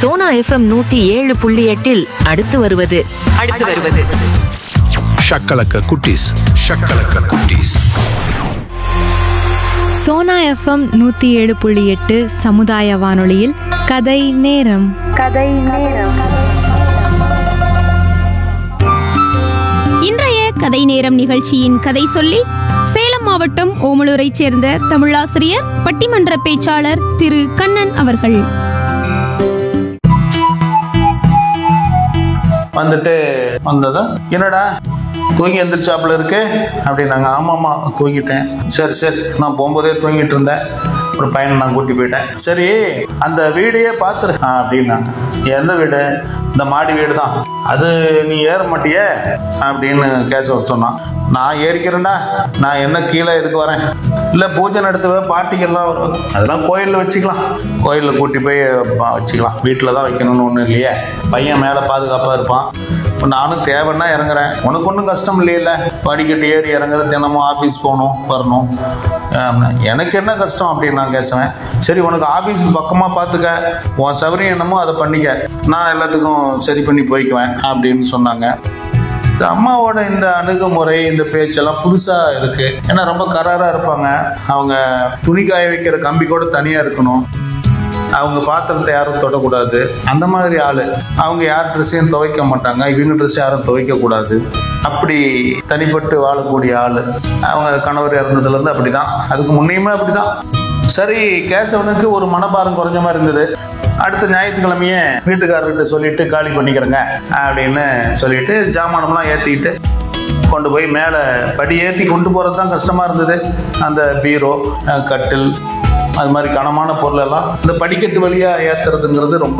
Sona FM நூத்தி ஏழு புள்ளி எட்டில் அடுத்து வருவது அடுத்து வருவது ஷக்கலக்க குட்டீஸ் ஷக்கலக்க குட்டீஸ் சோனா எஃப்எம் நூற்றி ஏழு புள்ளி எட்டு சமுதாய வானொலியில் கதை நேரம் இன்றைய கதை நேரம் நிகழ்ச்சியின் கதை சொல்லி சேலம் மாவட்டம் ஓமலூரைச் சேர்ந்த தமிழாசிரியர் பட்டிமன்ற பேச்சாளர் திரு கண்ணன் அவர்கள் வந்துட்டு வந்ததும் என்னடா தூங்கி எந்திரிச்சாப்புல இருக்கு அப்படின்னாங்க ஆமாம்மா தூங்கிட்டேன் சரி சரி நான் போகும்போதே தூங்கிட்டு இருந்தேன் ஒரு பையனை நான் கூட்டி போயிட்டேன் சரி அந்த வீடையே பார்த்துரு ஆ அப்படின்னாங்க எந்த வீடு இந்த மாடி வீடு தான் அது நீ ஏற மாட்டியே அப்படின்னு கேசவ சொன்னான் நான் ஏறிக்கிறேன்டா நான் என்ன கீழே இதுக்கு வரேன் இல்லை பூஜை நடத்துவ பாட்டிக்கெல்லாம் வரும் அதெல்லாம் கோயிலில் வச்சுக்கலாம் கோயிலில் கூட்டி போய் ப- வச்சுக்கலாம் வீட்டில் தான் வைக்கணும்னு ஒன்றும் இல்லையே பையன் மேலே பாதுகாப்பாக இருப்பான் இப்போ நானும் தேவைன்னா இறங்குறேன் உனக்கு ஒன்றும் கஷ்டம் இல்லையில படிக்கட்டு ஏறி இறங்குற தினமும் ஆஃபீஸ் போகணும் வரணும் ஆம், எனக்கு என்ன கஷ்டம் அப்படின்னு நான் கேட்சுவேன் சரி உனக்கு ஆஃபீஸுக்கு பக்கமாக பார்த்துக்க உன் சௌகரியம் என்னமோ அதை பண்ணிக்க நான் எல்லாத்துக்கும் சரி பண்ணி போய்க்குவேன் அப்படின்னு சொன்னாங்க இந்த அம்மாவோட இந்த அணுகுமுறை இந்த பேச்செல்லாம் புதுசா இருக்கு ஏன்னா ரொம்ப கராரா இருப்பாங்க அவங்க துணி காய வைக்கிற கம்பி கூட தனியா இருக்கணும் அவங்க பாத்திரத்தை யாரும் தொடக்கூடாது அந்த மாதிரி ஆளு அவங்க யார் ட்ரெஸ்ஸையும் துவைக்க மாட்டாங்க இவங்க ட்ரெஸ் யாரும் துவைக்க கூடாது அப்படி தனிப்பட்டு வாழக்கூடிய ஆளு அவங்க கணவர் இறந்ததுல இருந்து அப்படிதான் அதுக்கு முன்னையுமே அப்படிதான் சரி கேசவனுக்கு ஒரு மனபாரம் குறைஞ்ச மாதிரி இருந்தது அடுத்த ஞாயிற்றுக்கிழமையே வீட்டுக்காரர்கிட்ட சொல்லிட்டு காலி பண்ணிக்கிறேங்க அப்படின்னு சொல்லிட்டு ஜாமானம்லாம் ஏற்றிக்கிட்டு கொண்டு போய் மேலே படி ஏற்றி கொண்டு போகிறது தான் கஷ்டமாக இருந்தது அந்த பீரோ அஹ், கட்டில் அது மாதிரி கனமான பொருள் எல்லாம் இந்த படிக்கட்டு வழியாக ஏற்றுறதுங்கிறது ரொம்ப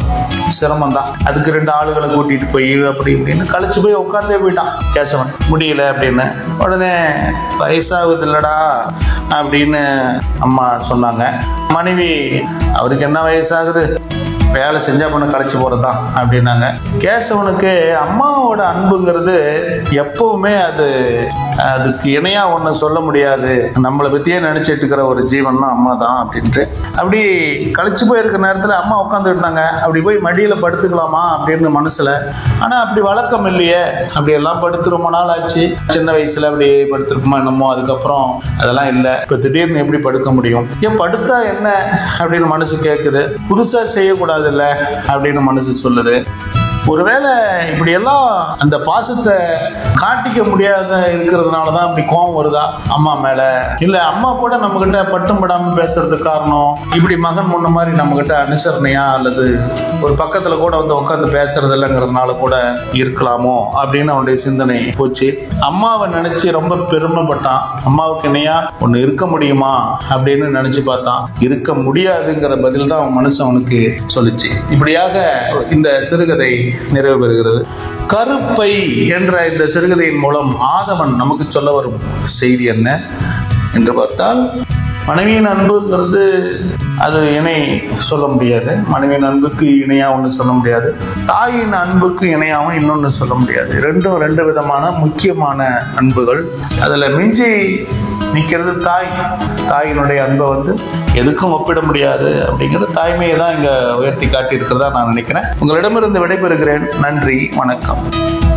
சிரமம் தான் அதுக்கு ரெண்டு ஆளுகளை கூட்டிகிட்டு போய் அப்படி இப்படின்னு கழிச்சு போய் உட்காந்தே போயிட்டான் கேசவன் முடியல அப்படின்னு உடனே வயசாகுது இல்லடா அப்படின்னு அம்மா சொன்னாங்க மனைவி அவருக்கு என்ன வயசாகுது வேலை செஞ்சா பண்ண கழிச்சு போகிறது தான் அப்படின்னாங்க கேசவனுக்கு அம்மாவோட அன்புங்கிறது எப்பவுமே அது அதுக்கு இணையாக ஒன்று சொல்ல முடியாது நம்மளை பற்றியே நினச்சிட்டு இருக்கிற ஒரு ஜீவன்னா அம்மா தான் அப்படின்ட்டு அப்படி கழிச்சு போயிருக்க நேரத்தில் அம்மா உட்காந்துட்டு இருந்தாங்க அப்படி போய் மடியில் படுத்துக்கலாமா அப்படின்னு மனசில் ஆனால் அப்படி வழக்கம் இல்லையே அப்படி எல்லாம் படுத்து ரொம்ப நாள் ஆச்சு சின்ன வயசில் அப்படி படுத்திருக்குமா என்னமோ அதுக்கப்புறம் அதெல்லாம் இல்லை இப்போ திடீர்னு எப்படி படுக்க முடியும் ஏன் படுத்தா என்ன அப்படின்னு மனசு கேட்குது புதுசாக செய்யக்கூடாது இல்லை அப்படின்னு மனசு சொல்லுது ஒருவேளை இப்படியெல்லாம் அந்த பாசத்தை காட்டிக்க முடியாத இருக்கிறதுனால தான் இப்படி கோவம் வருதா அம்மா மேல இல்ல அம்மா கூட நம்ம கிட்ட பட்டும் படாம பேசுறதுக்கு காரணம் இப்படி மகன் முன்ன மாதிரி நம்ம கிட்ட அனுசரணையா அல்லது ஒரு பக்கத்துல கூட வந்து உட்காந்து பேசுறது இல்லைங்கிறதுனால கூட இருக்கலாமோ அப்படின்னு அவனுடைய சிந்தனை போச்சு அம்மாவை நினைச்சு ரொம்ப பெருமைப்பட்டான் அம்மாவுக்கு இணையா ஒன்று இருக்க முடியுமா அப்படின்னு நினைச்சு பார்த்தான் இருக்க முடியாதுங்கிற பதில் தான் அவன் மனசு அவனுக்கு சொல்லுச்சு இப்படியாக இந்த சிறுகதை நிறைவு பெறுகிறது கருப்பை என்ற இந்த சிறுகதையின் மூலம் ஆதவன் நமக்கு சொல்ல வரும் செய்தி என்ன என்று பார்த்தால் மனைவியின் அன்புங்கிறது அது இணை சொல்ல முடியாது மனைவியின் அன்புக்கு இணையாக ஒன்று சொல்ல முடியாது தாயின் அன்புக்கு இணையாகவும் இன்னொன்று சொல்ல முடியாது ரெண்டும் ரெண்டு விதமான முக்கியமான அன்புகள் அதில் மிஞ்சி நிற்கிறது தாய் தாயினுடைய அன்பை வந்து எதுக்கும் ஒப்பிட முடியாது அப்படிங்கிற தாய்மையை தான் இங்கே உயர்த்தி காட்டியிருக்கிறதா நான் நினைக்கிறேன் உங்களிடமிருந்து விடைபெறுகிறேன் நன்றி வணக்கம்